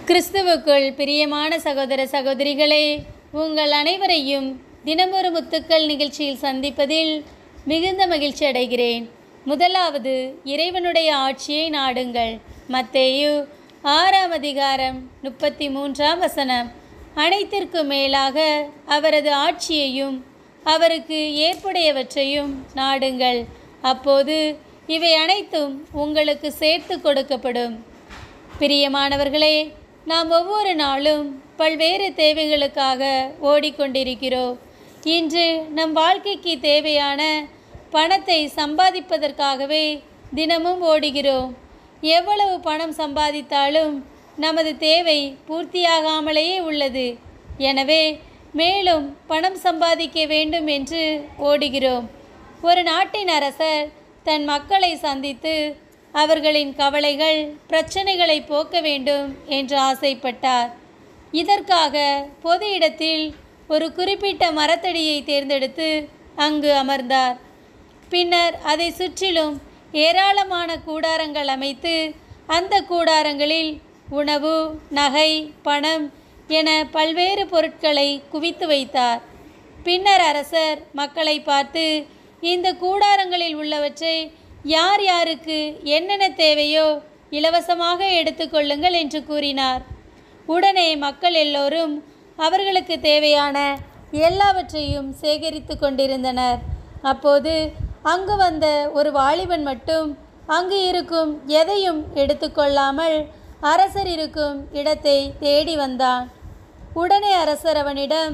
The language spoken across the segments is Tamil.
கிறிஸ்துவுக்குள் பிரியமான சகோதர சகோதரிகளே உங்கள் அனைவரையும் தினமொரு முத்துக்கள் நிகழ்ச்சியில் சந்திப்பதில் மிகுந்த மகிழ்ச்சி அடைகிறேன் முதலாவது இறைவனுடைய ஆட்சியை நாடுங்கள் மத்தேயு ஆறாம் அதிகாரம் முப்பத்தி மூன்றாம் வசனம் அனைத்திற்கும் மேலாக அவரது ஆட்சியையும் அவருக்கு ஏற்புடையவற்றையும் நாடுங்கள் அப்போது இவை அனைத்தும் உங்களுக்கு சேர்த்து கொடுக்கப்படும் பிரியமானவர்களே நாம் ஒவ்வொரு நாளும் பல்வேறு தேவைகளுக்காக ஓடிக்கொண்டிருக்கிறோம் இன்று நம் வாழ்க்கைக்கு தேவையான பணத்தை சம்பாதிப்பதற்காகவே தினமும் ஓடுகிறோம் எவ்வளவு பணம் சம்பாதித்தாலும் நமது தேவை பூர்த்தியாகாமலேயே உள்ளது எனவே மேலும் பணம் சம்பாதிக்க வேண்டும் என்று ஓடுகிறோம் ஒரு நாட்டின் அரசர் தன் மக்களை சந்தித்து அவர்களின் கவலைகள் பிரச்சனைகளை போக்க வேண்டும் என்று ஆசைப்பட்டார் இதற்காக பொது இடத்தில் ஒரு குறிப்பிட்ட மரத்தடியை தேர்ந்தெடுத்து அங்கு அமர்ந்தார் பின்னர் அதை சுற்றிலும் ஏராளமான கூடாரங்கள் அமைத்து அந்த கூடாரங்களில் உணவு நகை பணம் என பல்வேறு பொருட்களை குவித்து வைத்தார் பின்னர் அரசர் மக்களை பார்த்து இந்த கூடாரங்களில் உள்ளவற்றை யார் யாருக்கு என்னென்ன தேவையோ இலவசமாக எடுத்துக்கொள்ளுங்கள் என்று கூறினார் உடனே மக்கள் எல்லோரும் அவர்களுக்கு தேவையான எல்லாவற்றையும் சேகரித்து கொண்டிருந்தனர் அப்போது அங்கு வந்த ஒரு வாலிபன் மட்டும் அங்கு இருக்கும் எதையும் எடுத்துக்கொள்ளாமல் அரசர் இருக்கும் இடத்தை தேடி வந்தான் உடனே அரசர் அவனிடம்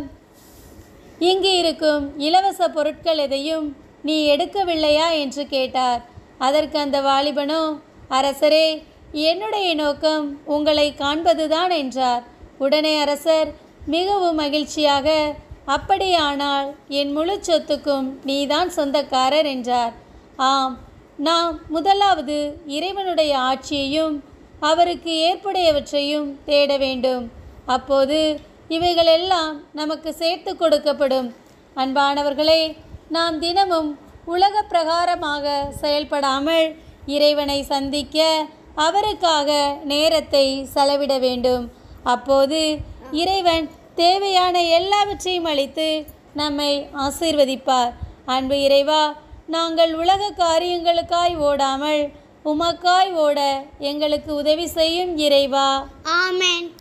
இங்கு இருக்கும் இலவச பொருட்கள் எதையும் நீ எடுக்கவில்லையா என்று கேட்டார் அதற்கு அந்த வாலிபனோ அரசரே என்னுடைய நோக்கம் உங்களை காண்பதுதான் என்றார் உடனே அரசர் மிகவும் மகிழ்ச்சியாக அப்படியானால் என் முழு சொத்துக்கும் நீதான் சொந்தக்காரர் என்றார் ஆம் நாம் முதலாவது இறைவனுடைய ஆட்சியையும் அவருக்கு ஏற்புடையவற்றையும் தேட வேண்டும் அப்போது இவைகளெல்லாம் நமக்கு சேர்த்து கொடுக்கப்படும் அன்பானவர்களே நாம் தினமும் உலக பிரகாரமாக செயல்படாமல் இறைவனை சந்திக்க அவருக்காக நேரத்தை செலவிட வேண்டும் அப்போது இறைவன் தேவையான எல்லாவற்றையும் அளித்து நம்மை ஆசீர்வதிப்பார் அன்பு இறைவா நாங்கள் உலக காரியங்களுக்காய் ஓடாமல் உமக்காய் ஓட எங்களுக்கு உதவி செய்யும் இறைவா ஆமென்